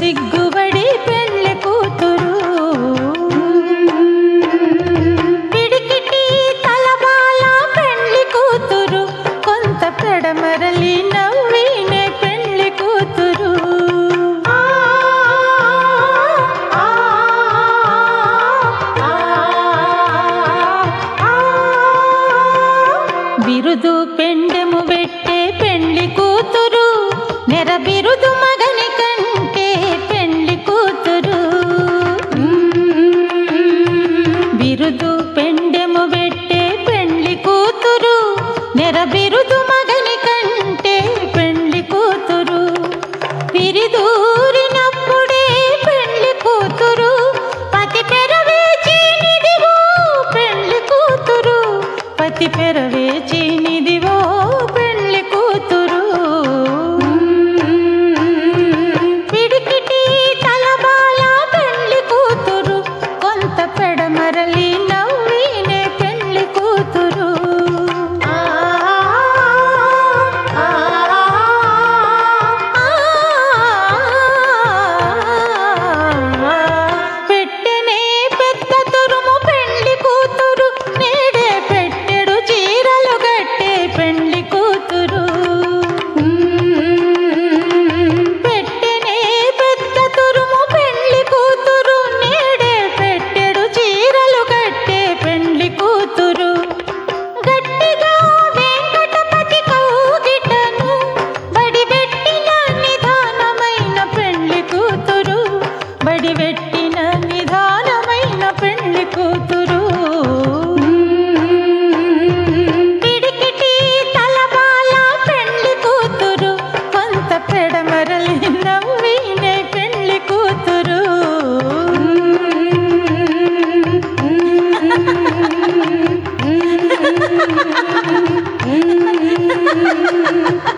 సిగ్గుబడి పెళ్లి కూతురు పిడికిటి తలబాల పెళ్లి కూతురు కొంత పెడమరలి నవ్వినే పెళ్లి కూతురు బిరుదు పెండెము పెట్టే పెళ్లి కూతురు నెర బిరుదు మగని కంటే పెళ్లి కూతురు బిరుదు పెండెము పెట్టే పెళ్లి కూతురు నెర బిరుదు మగని కంటే పెళ్లి కూతురు పిరిదూరినప్పుడే పెళ్లి కూతురు పతి పెరవేచినిదివో పెళ్లి కూతురు పతి పెరవేచినిదివో పెళ్లి కూతురు పిడికిటి తలబాల పెళ్లి కూతురు కొంత పెడమరలి నవ్వినే పెళ్లి కూతురు పెట్టెనే పెద్ద తురుము పెళ్లి కూతురు నేడే పెట్టెడు చీరలు గట్టే పెళ్లి కూతురు పెట్టెనే పెద్ద తురుము పెళ్లి కూతురు నేడే పెట్టెడు చీరలు గట్టే పెళ్లి కూతురు గట్టిగా వెంకటపతి కౌగిటను బడిబెట్టిన నిదానమైన పెళ్లి కూతురు బడిబెట్టిన నిదానమైన పెళ్లి కూతురు పిడికిటి తలబాల పెళ్లి కూతురు కొంత పెడమరలి నవ్వినే పెళ్లి కూతురు Mm-hmm.